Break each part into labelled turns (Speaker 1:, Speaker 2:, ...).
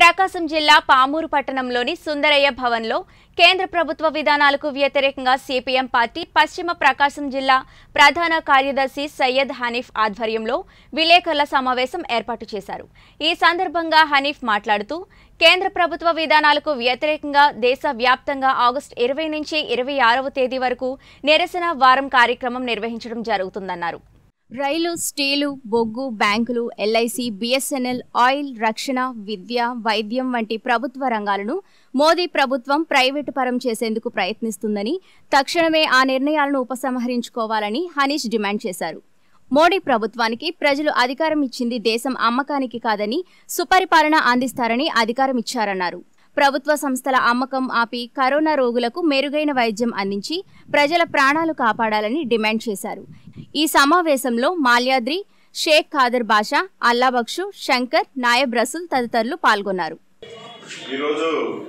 Speaker 1: ప్రకాశం జిల్లా పామూరు పట్టణంలోని సుందరయ్య భవన్లో కేంద్ర ప్రభుత్వ విధానాలకు వ్యతిరేకంగా సిపిఎం పార్టీ పశ్చిమ ప్రకాశం జిల్లా ప్రధాన కార్యదర్శి సయ్యద్ హనీఫ్ ఆధ్వర్యంలో విలేకరుల సమావేశం ఏర్పాటు చేశారు ఈ సందర్భంగా హనీఫ్ మాట్లాడుతూ కేంద్ర ప్రభుత్వ విధానాలకు వ్యతిరేకంగా దేశ వ్యాప్తంగా ఆగస్టు ఇరవై నుంచి ఇరవై ఆరవ తేదీ వరకు నిరసన వారం కార్యక్రమం నిర్వహించడం జరుగుతుందన్నారు రైలు స్టీలు బొగ్గు బ్యాంకులు ఎల్ఐసి బిఎస్ఎన్ఎల్ ఆయిల్ రక్షణ విద్య వైద్యం వంటి ప్రభుత్వ రంగాలను మోదీ ప్రభుత్వం ప్రైవేటు పరం చేసేందుకు ప్రయత్నిస్తుందని తక్షణమే ఆ నిర్ణయాలను ఉపసంహరించుకోవాలని హనీష్ డిమాండ్ చేశారు మోడీ ప్రభుత్వానికి ప్రజలు అధికారం ఇచ్చింది దేశం అమ్మకానికి కాదని సుపరిపాలన అందిస్తారని అధికారం ఇచ్చారన్నారు ప్రభుత్వ సంస్థల అమ్మకం ఆపి కరోనా రోగులకు మెరుగైన వైద్యం అందించి ప్రజల ప్రాణాలు కాపాడాలని డిమాండ్ చేశారు ఈ సమావేశంలో మాల్యాద్రి షేక్ ఖాదర్ బాషా అల్లాబక్షు శంకర్ నాయబ్ రసూల్ తదితరులు పాల్గొన్నారు
Speaker 2: ఈరోజు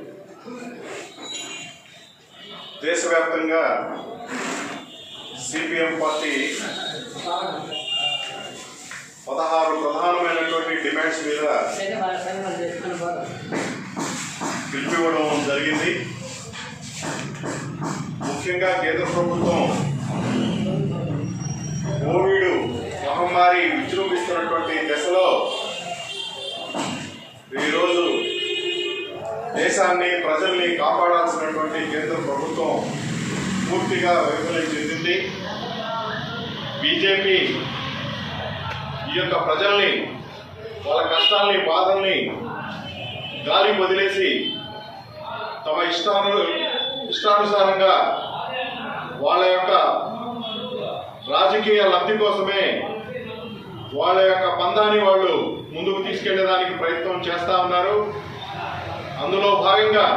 Speaker 2: దేశవ్యాప్తంగా సిపిఎం పార్టీ పదహారు ప్రధానమైనటువంటి డిమాండ్స్ మీద పిలిపివ్వడం జరిగింది ముఖ్యంగా కేంద్ర ప్రభుత్వం కోవిడ్ మహమ్మారి విజృంభిస్తున్నటువంటి దశలో ఈరోజు దేశాన్ని ప్రజల్ని కాపాడాల్సినటువంటి కేంద్ర ప్రభుత్వం పూర్తిగా వైఫల్యం చెందింది బీజేపీ ఈ యొక్క ప్రజల్ని వాళ్ళ కష్టాల్ని బాధల్ని గాలి వదిలేసి తమ ఇష్టాను ఇష్టానుసారంగా వాళ్ళ యొక్క రాజకీయ లబ్ధి కోసమే వాళ్ళ యొక్క పందాన్ని వాళ్ళు ముందుకు తీసుకెళ్లేదానికి ప్రయత్నం చేస్తా ఉన్నారు అందులో భాగంగా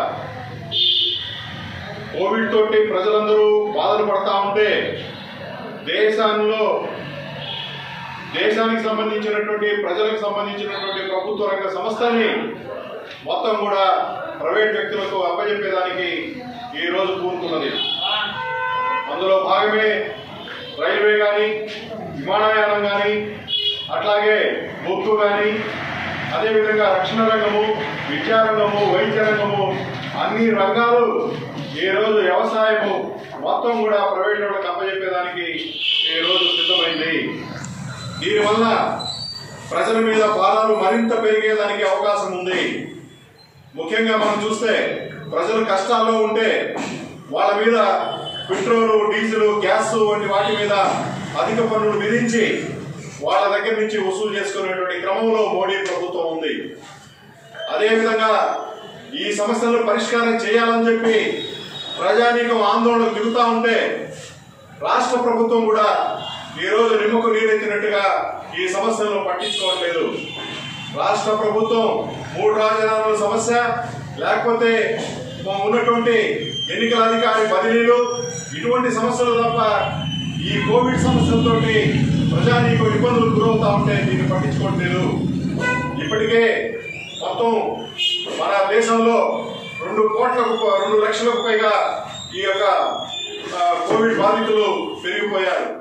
Speaker 2: కోవిడ్ తోటి ప్రజలందరూ బాధలు పడతా ఉంటే దేశంలో దేశానికి సంబంధించినటువంటి ప్రజలకు సంబంధించినటువంటి ప్రభుత్వ రంగ సంస్థల్ని మొత్తం కూడా ప్రైవేట్ వ్యక్తులకు అప్పచెప్పేదానికి ఈ రోజు కూరుకున్నది అందులో భాగమే రైల్వే కానీ విమానయానం కానీ అట్లాగే బొగ్గు కానీ అదేవిధంగా రక్షణ రంగము విద్యారంగము వైద్య రంగము అన్ని రంగాలు ఈ రోజు వ్యవసాయము మొత్తం కూడా ప్రైవేట్ వాళ్ళకి అప్పచెప్పేదానికి ఈ రోజు సిద్ధమైంది దీనివల్ల ప్రజల మీద భారాలు మరింత పెరిగేదానికి అవకాశం ఉంది ముఖ్యంగా మనం చూస్తే ప్రజలు కష్టాల్లో ఉంటే వాళ్ళ మీద పెట్రోలు డీజిల్ గ్యాస్ వంటి వాటి మీద అధిక పన్నులు విధించి వాళ్ళ దగ్గర నుంచి వసూలు చేసుకునేటువంటి క్రమంలో మోడీ ప్రభుత్వం ఉంది అదేవిధంగా ఈ సమస్యలను పరిష్కారం చేయాలని చెప్పి ప్రజానీకం ఆందోళనకు దిగుతా ఉంటే రాష్ట్ర ప్రభుత్వం కూడా ఈ రోజు నిమ్మకు నీరెత్తినట్టుగా ఈ సమస్యలను పట్టించుకోవట్లేదు రాష్ట్ర ప్రభుత్వం మూడు రాజధానుల సమస్య లేకపోతే ఉన్నటువంటి ఎన్నికల అధికారి బదిలీలు ఇటువంటి సమస్యలు తప్ప ఈ కోవిడ్ సమస్యలతోటి ప్రజానీకం ఇబ్బందులు గురవుతా ఉంటే దీన్ని పట్టించుకోవట్లేదు ఇప్పటికే మొత్తం మన దేశంలో రెండు కోట్లకు ప- రెండు లక్షలకు పైగా ఈ యొక్క ఆ, కోవిడ్ బాధితులు పెరిగిపోయారు